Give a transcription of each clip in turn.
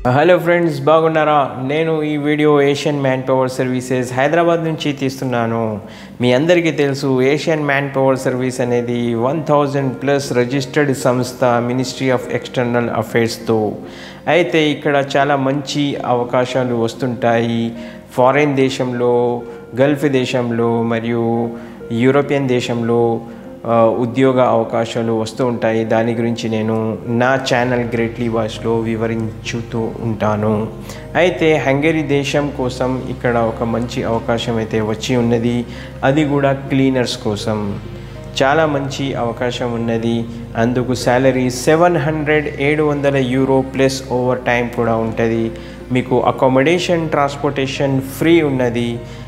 hello friends బాగున్నారా నేను ఈ video Asian man power services Hyderabad నుంచి తీస్తున్నాను మీ అందరికీ తెలుసు ఏషియన్ మ్యాన్ పవర్ సర్వీస్ అనేది వన్ థౌజండ్ ప్లస్ రిజిస్టర్డ్ సంస్థ మినిస్ట్రీ ఆఫ్ ఎక్స్టర్నల్ అఫైర్స్తో అయితే ఇక్కడ చాలా మంచి అవకాశాలు వస్తుంటాయి ఫారిన్ దేశంలో గల్ఫ్ దేశంలో మరియు యూరోపియన్ దేశంలో ఆ, ఉద్యోగ అవకాశాలు వస్తూ ఉంటాయి దాని గురించి నేను నా ఛానల్ గ్రేట్లీ వాయిస్లో వివరించుతూ ఉంటాను అయితే హంగరీ దేశం కోసం ఇక్కడ ఒక మంచి అవకాశం అయితే వచ్చి ఉన్నది అది కూడా క్లీనర్స్ కోసం చాలా మంచి అవకాశం ఉన్నది అందుకు శాలరీ సెవెన్ హండ్రెడ్ ఏడు వందల యూరో ప్లస్ ఓవర్ టైం కూడా ఉంటుంది మీకు అకామిడేషన్ ట్రాన్స్పోర్టేషన్ ఫ్రీ ఉన్నది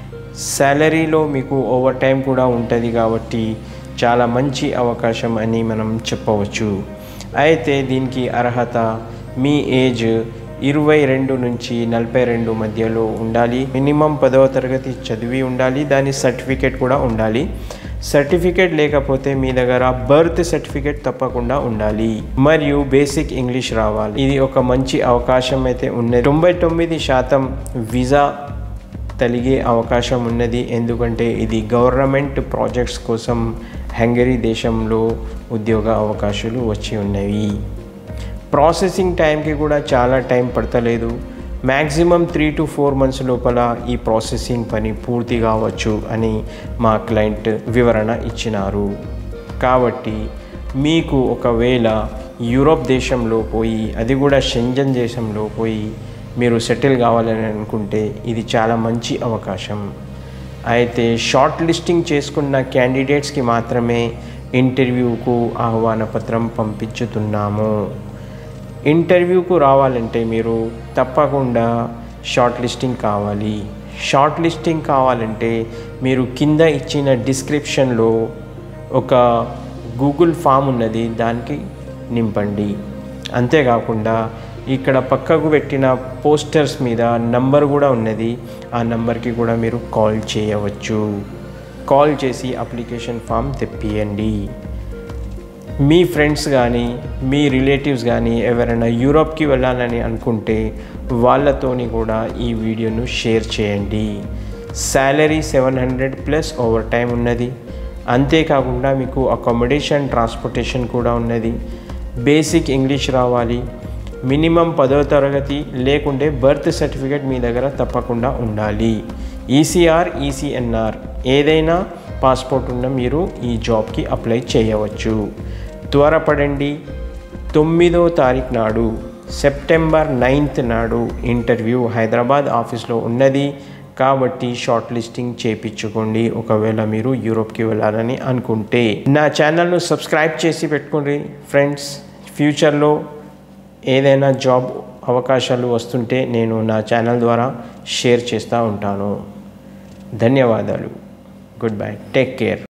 శాలరీలో మీకు ఓవర్ టైం కూడా ఉంటుంది కాబట్టి చాలా మంచి అవకాశం అని మనం చెప్పవచ్చు అయితే దీనికి అర్హత మీ ఏజ్ ఇరవై రెండు నుంచి నలభై రెండు మధ్యలో ఉండాలి మినిమం పదవ తరగతి చదివి ఉండాలి దాని సర్టిఫికేట్ కూడా ఉండాలి సర్టిఫికేట్ లేకపోతే మీ దగ్గర బర్త్ సర్టిఫికేట్ తప్పకుండా ఉండాలి మరియు బేసిక్ ఇంగ్లీష్ రావాలి ఇది ఒక మంచి అవకాశం అయితే ఉన్నది తొంభై తొమ్మిది శాతం వీసా కలిగే అవకాశం ఉన్నది ఎందుకంటే ఇది గవర్నమెంట్ ప్రాజెక్ట్స్ కోసం హంగరీ దేశంలో ఉద్యోగ అవకాశాలు వచ్చి ఉన్నవి ప్రాసెసింగ్ టైంకి కూడా చాలా టైం పడతలేదు maximum three to four months లోపల ఈ ప్రాసెసింగ్ పని పూర్తి కావచ్చు అని మా క్లయింట్ వివరణ ఇచ్చినారు కాబట్టి మీకు ఒకవేళ యూరోప్ దేశంలో పోయి అది కూడా షెంజన్ దేశంలో పోయి మీరు సెటిల్ కావాలని అనుకుంటే ఇది చాలా మంచి అవకాశం అయితే షార్ట్ లిస్టింగ్ చేసుకున్న క్యాండిడేట్స్కి మాత్రమే ఇంటర్వ్యూకు ఆహ్వాన పత్రం పంపించుతున్నాము ఇంటర్వ్యూకు రావాలంటే మీరు తప్పకుండా షార్ట్ లిస్టింగ్ కావాలి షార్ట్ లిస్టింగ్ కావాలంటే మీరు కింద ఇచ్చిన డిస్క్రిప్షన్లో ఒక గూగుల్ ఫామ్ ఉన్నది దానికి నింపండి అంతేకాకుండా ఇక్కడ పక్కకు పెట్టిన పోస్టర్స్ మీద నంబర్ కూడా ఉన్నది ఆ నంబర్కి కూడా మీరు కాల్ చేయవచ్చు కాల్ చేసి అప్లికేషన్ ఫామ్ తెప్పియండి మీ ఫ్రెండ్స్ కానీ మీ రిలేటివ్స్ కానీ ఎవరైనా యూరోప్కి వెళ్ళాలని అనుకుంటే వాళ్ళతోని కూడా ఈ వీడియోను షేర్ చేయండి salary seven hundred plus overtime ఉన్నది అంతేకాకుండా మీకు అకామిడేషన్ ట్రాన్స్పోర్టేషన్ కూడా ఉన్నది బేసిక్ ఇంగ్లీష్ రావాలి మినిమం పదో తరగతి లేకుంటే బర్త్ సర్టిఫికేట్ మీ దగ్గర తప్పకుండా ఉండాలి ఈసీఆర్ ఈసీఎన్ఆర్ ఏదైనా పాస్పోర్ట్ ఉన్న మీరు ఈ జాబ్కి అప్లై చేయవచ్చు త్వరపడండి తొమ్మిదో తారీఖు నాడు సెప్టెంబర్ నైన్త్ నాడు ఇంటర్వ్యూ హైదరాబాద్ ఆఫీస్లో ఉన్నది కాబట్టి షార్ట్ లిస్టింగ్ చేయించుకోండి ఒకవేళ మీరు యూరోప్కి వెళ్ళాలని అనుకుంటే నా ఛానల్ను సబ్స్క్రైబ్ చేసి పెట్టుకోండి ఫ్రెండ్స్ ఫ్యూచర్లో ఏదైనా జాబ్ అవకాశాలు వస్తుంటే నేను నా ఛానల్ ద్వారా షేర్ చేస్తూ ఉంటాను ధన్యవాదాలు గుడ్ బై టేక్ కేర్